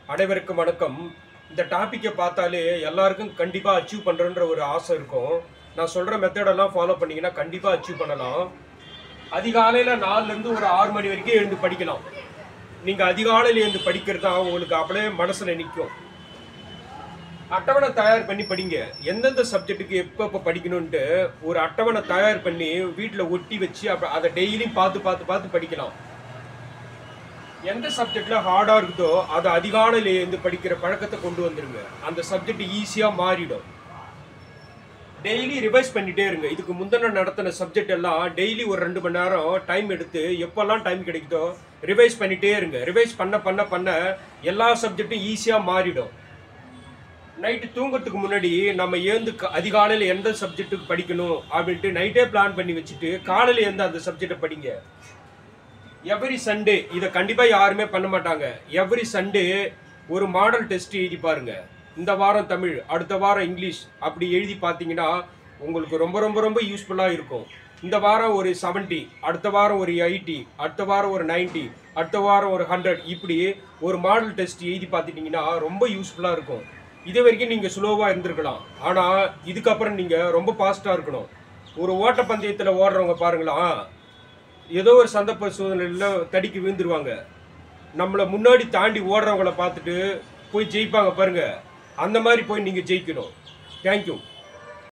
அனைவருக்கும் வணக்கம் இந்த டாப்பிக்கை பார்த்தாலே எல்லாருக்கும் கண்டிப்பாக அச்சீவ் பண்ணுறன்ற ஒரு ஆசை இருக்கும் நான் சொல்கிற மெத்தடெல்லாம் ஃபாலோ பண்ணீங்கன்னா கண்டிப்பாக அச்சீவ் பண்ணலாம் அதிகாலையில் நாலுலேருந்து ஒரு ஆறு மணி வரைக்கும் எழுந்து படிக்கலாம் நீங்கள் அதிகாலையில் எழுந்து படிக்கிறது தான் உங்களுக்கு அப்படியே மனசில் நிற்கும் அட்டவணை தயார் பண்ணி படிங்க எந்தெந்த சப்ஜெக்ட்டுக்கு எப்போ எப்போ படிக்கணும்ன்ட்டு ஒரு அட்டவணை தயார் பண்ணி வீட்டில் ஒட்டி வச்சு அப்ப அதை டெய்லியும் பார்த்து பார்த்து பார்த்து படிக்கலாம் எந்த சப்ஜெக்ட்ல ஹார்டா இருக்குதோ அதை அதிகாலையில இருந்து படிக்கிற பழக்கத்தை கொண்டு வந்துருங்க அந்த சப்ஜெக்ட் ஈஸியா மாறிடும் டெய்லி ரிவைஸ் பண்ணிட்டே இருங்க இதுக்கு முந்தின நடத்தின சப்ஜெக்ட் எல்லாம் டெய்லி ஒரு ரெண்டு மணி நேரம் டைம் எடுத்து எப்பெல்லாம் டைம் கிடைக்குதோ ரிவைஸ் பண்ணிட்டே இருங்க ரிவைஸ் பண்ண பண்ண பண்ண எல்லா சப்ஜெக்டும் ஈஸியா மாறிடும் நைட்டு தூங்குறதுக்கு முன்னாடி நம்ம ஏந்து க- அதிகாலையில எந்த சப்ஜெக்ட்டுக்கு படிக்கணும் அப்படின்ட்டு நைட்டே பிளான் பண்ணி வச்சுட்டு காலையில எந்த அந்த சப்ஜெக்டை படிங்க எவ்ரி சண்டே இதை கண்டிப்பாக யாருமே பண்ண மாட்டாங்க எவ்ரி சண்டே ஒரு மாடல் டெஸ்ட் எழுதி பாருங்க இந்த வாரம் தமிழ் அடுத்த வாரம் இங்கிலீஷ் அப்படி எழுதி பார்த்தீங்கன்னா உங்களுக்கு ரொம்ப ரொம்ப ரொம்ப யூஸ்ஃபுல்லாக இருக்கும் இந்த வாரம் ஒரு 70 அடுத்த வாரம் ஒரு எயிட்டி அடுத்த வாரம் ஒரு 90 அடுத்த வாரம் ஒரு ஹண்ட்ரட் இப்படி ஒரு மாடல் டெஸ்ட் எழுதி பார்த்துட்டிங்கன்னா ரொம்ப யூஸ்ஃபுல்லாக இருக்கும் இது வரைக்கும் நீங்கள் ஸ்லோவாக இருந்திருக்கலாம் ஆனால் இதுக்கப்புறம் நீங்கள் ரொம்ப ஃபாஸ்ட்டாக இருக்கணும் ஒரு ஓட்டப்பந்தயத்தில் ஓடுறவங்க பாருங்களா ஏதோ ஒரு சந்தர்ப்ப சூழ்நிலையில் தடிக்கு விழுந்துருவாங்க நம்மளை முன்னாடி தாண்டி ஓடுறவங்கள பார்த்துட்டு போய் ஜெயிப்பாங்க பாருங்க அந்த மாதிரி போய் நீங்கள் ஜெயிக்கணும் தேங்க்யூ